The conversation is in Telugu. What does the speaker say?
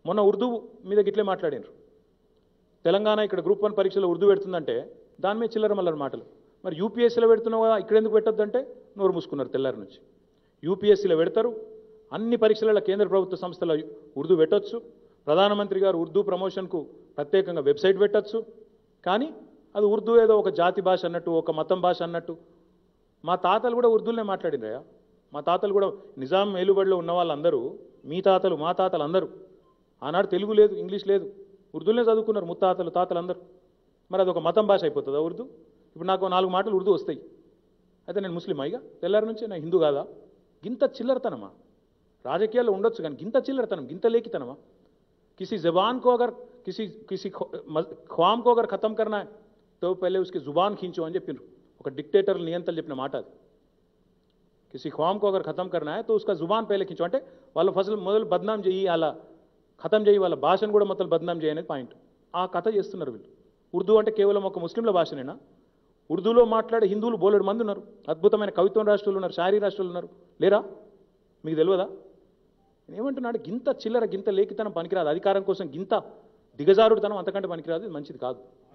మొన్న ఉర్దూ మీద గిట్లే మాట్లాడినారు తెలంగాణ ఇక్కడ గ్రూప్ వన్ పరీక్షలో ఉర్దూ పెడుతుందంటే దాని మీద చిల్లర మల్లర మాటలు మరి యూపీఎస్సీలో పెడుతున్నావు కదా ఇక్కడ ఎందుకు పెట్టొద్దంటే నోరు మూసుకున్నారు తెల్లారి నుంచి యూపీఎస్సీలో పెడతారు అన్ని పరీక్షలలో కేంద్ర ప్రభుత్వ సంస్థల ఉర్దూ పెట్టొచ్చు ప్రధానమంత్రి గారు ఉర్దూ ప్రమోషన్కు ప్రత్యేకంగా వెబ్సైట్ పెట్టొచ్చు కానీ అది ఉర్దూ ఏదో ఒక జాతి భాష అన్నట్టు ఒక మతం భాష అన్నట్టు మా తాతలు కూడా ఉర్దూలోనే మాట్లాడినరా మా తాతలు కూడా నిజాం ఏలుబడిలో ఉన్న వాళ్ళందరూ మీ తాతలు మా తాతలు అందరూ ఆనాడు తెలుగు లేదు ఇంగ్లీష్ లేదు ఉర్దూలోనే చదువుకున్నారు ముత్తాతలు తాతలు అందరూ మరి అది ఒక మతం భాష అయిపోతుందా ఉర్దూ ఇప్పుడు నాకు నాలుగు మాటలు ఉర్దూ వస్తాయి అయితే నేను ముస్లిం ఇక తెల్లారి నుంచి నేను హిందూ కాదా గింత చిల్లరతనమా రాజకీయాల్లో ఉండొచ్చు కానీ గింత చిల్లరతనం గింత లేఖితనమా किसी जबान को अगर किसी किसी ख्व- मज- ख्वाम को अगर खत्म करना है तो पहले उसकी जुबान खींचो అని చెప్పిండ్రు ఒక డిక్టేటర్ నియంతలు చెప్పిన మాట అది కిసి ఖ్వామ్ కో అగర్ ఖతం కర్నా హై తో ఉస్కా జుబాన్ పహలే ఖీంచో అంటే వాళ్ళ ఫసలు మొదలు బద్నాం చేయి అలా ఖతం చేయి వాళ్ళ భాషను కూడా మొత్తం బద్నాం చేయి అనేది పాయింట్ ఆ కథ చేస్తున్నారు వీళ్ళు ఉర్దూ అంటే కేవలం ఒక ముస్లింల భాషనేనా ఉర్దూలో మాట్లాడే హిందువులు బోలెడు మంది ఉన్నారు అద్భుతమైన కవిత్వం రాష్ట్రాలు ఉన్నారు శారీ రాష్ట్రాలు ఉన్నారు లేరా మీకు తెలియదా నేను ఏమంటున్నాడు గింత చిల్లర గింత లేఖితనం పనికిరాదు అధికారం కోసం గింత దిగజారుడుతనం అంతకంటే పనికిరాదు ఇది మంచిది కాదు